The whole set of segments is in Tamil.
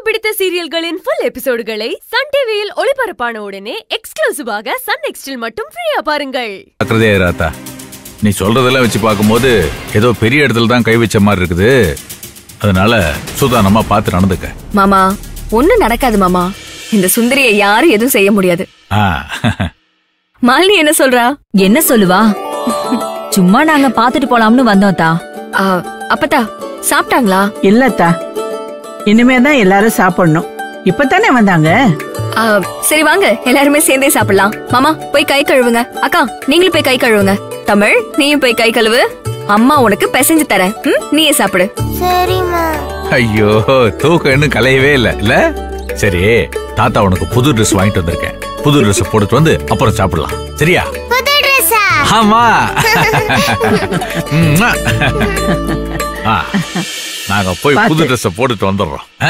பிடித்த சீரியல்களின் ஃபுல் எபிசோடுகளை சன் டிவியில் ஒளிபரப்பான உடனே எக்ஸ்க்ளூசிவாக சன் நெக்ஸ்டில் மட்டும் ஃப்ரீயா பாருங்கள் ஜாக்கிரதையா இரு ஆத்தா நீ சொல்றதெல்லாம் வச்சு பார்க்கும்போது ஏதோ பெரிய இடத்துல தான் கை வச்ச மாதிரி இருக்குது அதனால சுதானமா பார்த்து நடந்துக்க மாமா ஒண்ணும் நடக்காது மாமா இந்த சுந்தரியை யாரும் எதுவும் செய்ய முடியாது ஆ மாலினி என்ன சொல்றா என்ன சொல்லுவா சும்மா நாங்க பாத்துட்டு போலாம்னு வந்தோம் தா ஆ, அப்பத்தா சாப்பிட்டாங்களா இல்லத்தா இனிமே தான் எல்லாரும் சாப்பிடணும் இப்பதானே வந்தாங்க ஆ, சரி வாங்க எல்லாருமே சேர்ந்தே சாப்பிடலாம் மாமா போய் கை கழுவுங்க அக்கா நீங்களும் போய் கை கழுவுங்க தமிழ் நீயும் போய் கை கழுவு அம்மா உனக்கு பிசைஞ்சு தரேன் ம், நீயே சாப்பிடு சரிம்மா ஐயோ தூக்கம் இன்னும் கலையவே இல்ல இல்ல சரி தாத்தா உனக்கு புது Dress வாங்கிட்டு வந்திருக்கேன் புது Dress போட்டுட்டு வந்து அப்புறம் சாப்பிடலாம் சரியா புது ட்ரெஸ்ஸா ஆமா ம்மா. ஆ, நாங்க போய் புது பாத்து. Dress போட்டுட்டு வந்துடுறோம் ஆ?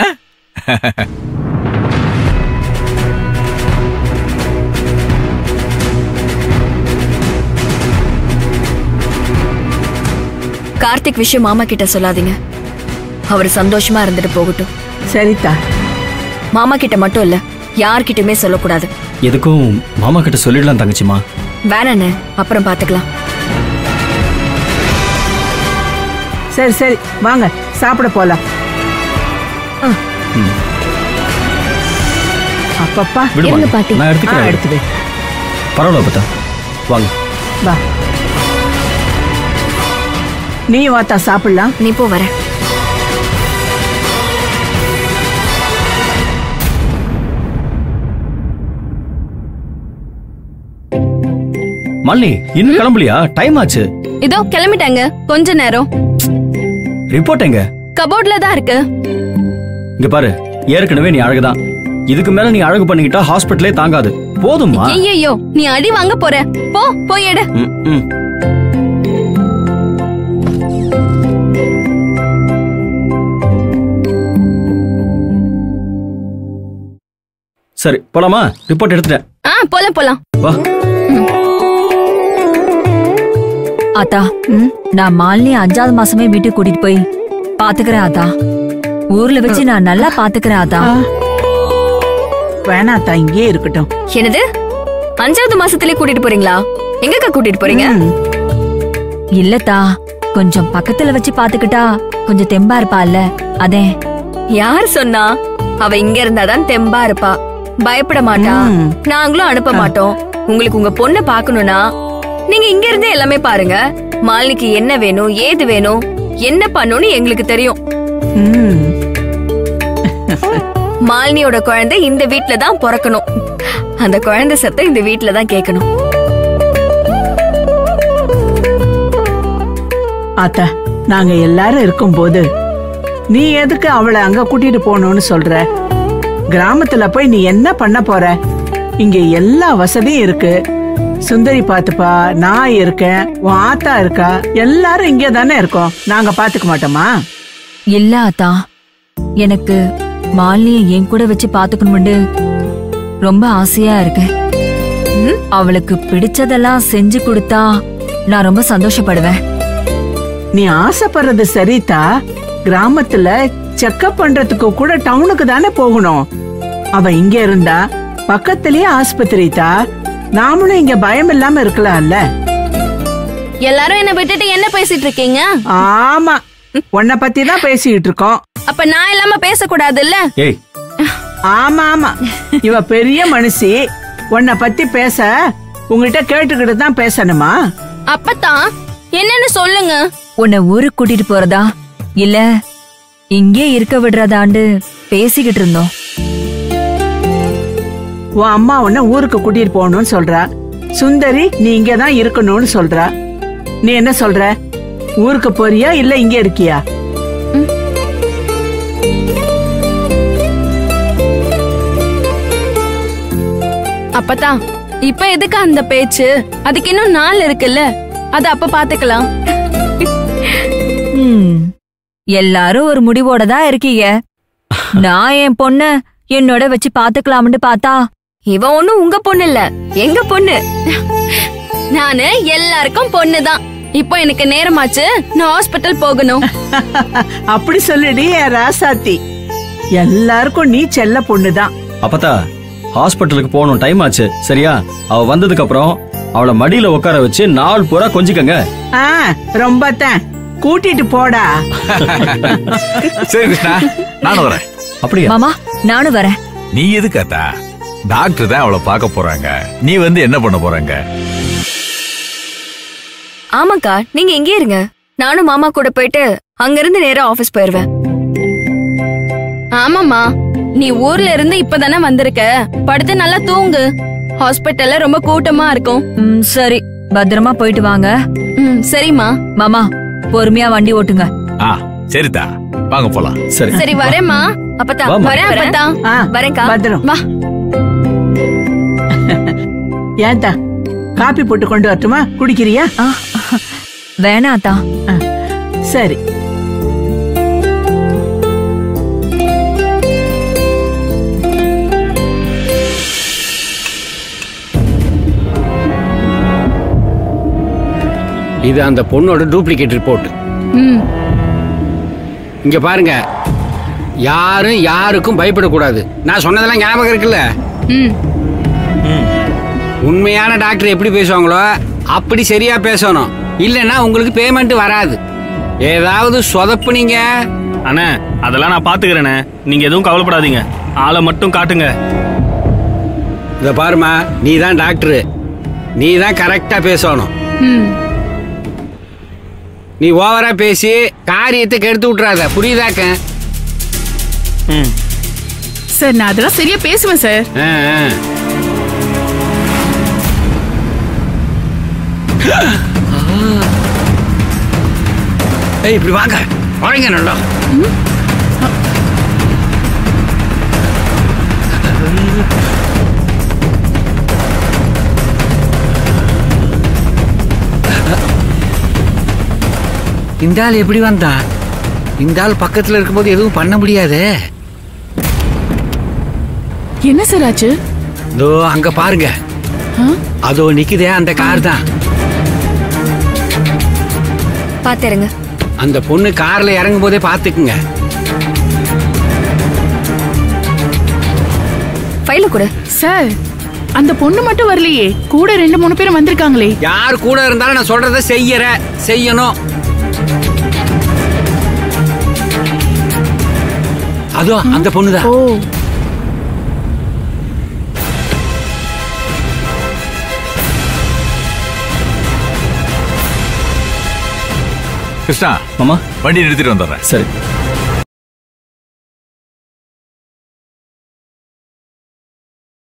கார்த்திக் விஷயம் மாமா கிட்ட சொல்லாதீங்க அவர் சந்தோஷமா இருந்துட்டு போகட்டும் சரித்தா மாமா கிட்ட மட்டும் இல்ல யார்கிட்டயுமே சொல்லக்கூடாது எதுக்கும் மாமா கிட்ட சொல்லிடலாம் தங்கச்சிமா வேணாண்ணே அப்புறம் பாத்துக்கலாம் சரி சரி வாங்க சாப்பிட போலாம் ஆ. அப்பப்பா விடுமா இருங்க பாட்டி. நான் ஆ, எடுத்துக்கிறேன் எடுத்து வை பரவாயில்ல பத்தா வாங்க வா நீ வாத்தா சாப்பிடலாம் நீ போ வரேன் மாலினி இன்னும் கிளம்பலையா டைம் ஆச்சு இதோ கிளம்பிட்டாங்க கொஞ்ச நேரம் ரிப்போர்ட் எங்க கபோர்ட்ல தான் இருக்கு இங்க பாரு ஏற்கனவே நீ அழகுதான் இதுக்கு மேல நீ அழகு பண்ணிக்கிட்டா ஹாஸ்பிட்டலே தாங்காது போதுமா ஐயோ நீ அடி வாங்க போற போ போய் எடு ம், ம். சரி போலாமா ரிப்போர்ட் எடுத்துட்டேன் ஆ போலாம் போலாம் வா ஆத்தா நான் மாலினி அஞ்சாவது மாசமே வீட்டுக்கு கூட்டிட்டு போய் பாத்துக்கிறேன் ஆத்தா ஊர்ல வச்சு நான் நல்லா பாத்துக்கிறேன் ஆத்தா ஆ. வேணாத்தா இங்கேயே இருக்கட்டும் என்னது அஞ்சாவது மாசத்திலே கூட்டிட்டு போறீங்களா எங்கக்கா கூட்டிட்டு போறீங்க ம். இல்லத்தா கொஞ்சம் பக்கத்துல வச்சு பாத்துக்கிட்டா கொஞ்சம் தெம்பா இருப்பால்ல அதே யார் சொன்னா அவ இங்க இருந்தாதான் தெம்பா இருப்பா பயப்பட மாட்டா ம். நாங்களும் அனுப்ப மாட்டோம் உங்களுக்கு உங்க பொண்ண பாக்கணும்னா நீங்க இங்க இருந்தே எல்லாமே பாருங்க மாலினிக்கு என்ன வேணும் ஏது வேணும் என்ன பண்ணணும்னு எங்களுக்கு தெரியும் ம். மாலினியோட குழந்தை இந்த வீட்ல தான் பிறக்கணும் அந்த குழந்தை சத்தம் இந்த வீட்ல தான் கேட்கணும் ஆத்தா நாங்க எல்லாரும் இருக்கும்போது நீ எதுக்கு அவளை அங்க கூட்டிட்டு போகணும்னு சொல்ற கிராமத்துல போய் நீ என்ன பண்ண போற இங்க எல்லா வசதியும் இருக்கு சுந்தரி பாத்துப்பா நான் இருக்கேன் உன் ஆத்தா இருக்கா எல்லாரும் இங்கே தானே இருக்கோம் நாங்க பாத்துக்க மாட்டோமா இல்ல ஆத்தா எனக்கு மாலினிய என் கூட வச்சு பாத்துக்கணும்னு ரொம்ப ஆசையா இருக்கு ம், அவளுக்கு பிடிச்சதெல்லாம் செஞ்சு கொடுத்தா நான் ரொம்ப சந்தோஷப்படுவேன் நீ ஆசைப்படுறது சரிதா கிராமத்துல செக்கப் பண்றதுக்கு கூட டவுனுக்கு தானே போகணும் அவ இங்க இருந்தா பக்கத்திலேயே ஆஸ்பத்திரி தா நாமளும் இங்க பயம் இல்லாம இருக்கலாம்ல எல்லாரும் என்ன விட்டுட்டு என்ன பேசிட்டு இருக்கீங்க ஆமா உன்னை பத்தி தான் பேசிக்கிட்டு இருக்கோம் அப்ப நான் இல்லாம பேசக்கூடாதுல்ல ஏய் ஆமா ஆமா இவ பெரிய மனுஷி உன்னை பத்தி பேச உங்ககிட்ட கேட்டுக்கிட்டு தான் பேசணுமா அப்பதான் என்னன்னு சொல்லுங்க உன்னை ஊருக்கு கூட்டிட்டு போறதா இல்ல இங்கே இருக்க விடுறதாண்டு பேசிக்கிட்டு இருந்தோம் உன் அம்மா உன்னை ஊருக்கு கூட்டிட்டு போகணும்னு சொல்றா சுந்தரி நீ இங்க தான் இருக்கணும்னு சொல்றா நீ என்ன சொல்ற ஊருக்கு போறியா இல்ல இங்க இருக்கியா அப்பதான் இப்ப எதுக்கு அந்த பேச்சு அதுக்கு இன்னும் நாள் இருக்குல்ல அது அப்ப பாத்துக்கலாம் ம், எல்லாரும் ஒரு முடிவோட தான் இருக்கீங்க நான் என் பொண்ண என்னோட வச்சு பாத்துக்கலாம்னு பார்த்தா இவ ஒண்ணும் உங்க பொண்ணு இல்ல எங்க பொண்ணு நானு எல்லாருக்கும் பொண்ணுதான் இப்போ எனக்கு நேரமாச்சு நான் ஹாஸ்பிட்டல் போகணும் அப்படி சொல்லுடி என் ராசாத்தி எல்லாருக்கும் நீ செல்ல பொண்ணுதான் அப்பத்தா ஹாஸ்பிட்டலுக்கு போகணும் டைம் ஆச்சு சரியா அவ வந்ததுக்கு அப்புறம் அவளை மடியில உட்கார வச்சு நாள் பூரா கொஞ்சிக்கங்க ஆ ரொம்ப தான் கூட்டிட்டு போடா சரி கிருஷ்ணா நானும் வரேன் அப்படியா மாமா நானும் வரேன் நீ எதுக்கு அத்தா டாக்டர் தான் அவளை பார்க்க போறாங்க நீ வந்து என்ன பண்ண போறாங்க ஆமாக்கா நீங்க எங்கே இருங்க நானும் மாமா கூட போயிட்டு அங்கிருந்து நேரா ஆபீஸ் போயிருவேன் ஆமாம்மா நீ ஊர்ல இருந்து இப்பதானே வந்திருக்க படுத்து நல்லா தூங்கு ஹாஸ்பிட்டல்ல ரொம்ப கூட்டமா இருக்கும் ம், சரி பத்திரமா போயிட்டு வாங்க ம் சரிம்மா மாமா பொறுமையா வண்டி ஓட்டுங்க ஆ சரிதா வாங்க போலாம் சரி சரி வரேம்மா அப்பத்தா வாம்மா. வரேன் அப்பத்தா ஆ வரேன்க்கா பத்திரம் வா ஏன்டா காப்பி போட்டு கொண்டு வரட்டுமா குடிக்கிறியா ஆ, வேணாம் அத்தா ஆ, சரி இது அந்த பொண்ணோட டூப்ளிகேட் ரிப்போர்ட் ம் இங்க பாருங்க யாரும் யாருக்கும் பயப்படக்கூடாது நான் சொன்னதெல்லாம் ஞாபகம் இருக்குல்ல ம் உண்மையான டாக்டர் எப்படி பேசுவாங்களோ அப்படி சரியா பேசணும் இல்லைன்னா உங்களுக்கு பேமெண்ட் வராது ஏதாவது சொதப்புனீங்க அண்ணே அதெல்லாம் நான் பாத்துக்கிறேனே நீங்க எதுவும் கவலைப்படாதீங்க ஆளை மட்டும் காட்டுங்க இத பாருமா நீ தான் டாக்டர் நீ தான் கரெக்டா பேசணும் ம் நீ ஓவரா பேசி காரியத்தை கெடுத்து விட்டுறாத புரியுதாக்க ம் சார் நான் அதெல்லாம் சரியா பேசுவேன் சார் ஆ, ஆ. ஏய் இப்படி வாங்க வாங்க நல்லா இந்த ஆள் எப்படி வந்தான் இந்த ஆள் பக்கத்துல இருக்கும்போது எதுவும் பண்ண முடியாதே என்ன சார் ஆச்சு இதோ அங்க பாருங்க ஆ? அதோ நிக்குதே அந்த கார் தான் பாத்துருங்க அந்த பொண்ணு கார்ல இறங்கும் போதே பாத்துக்குங்க ஃபைல கொடு சார் அந்த பொண்ணு மட்டும் வரலையே கூட ரெண்டு மூணு பேரும் வந்திருக்காங்களே யார் கூட இருந்தாலும் நான் சொல்றத செய்யற செய்யணும் அதோ அந்த பொண்ணுதான் ஓ கிருஷ்ணா மாமா வண்டி நிறுத்திட்டு வந்துடுறேன் சரி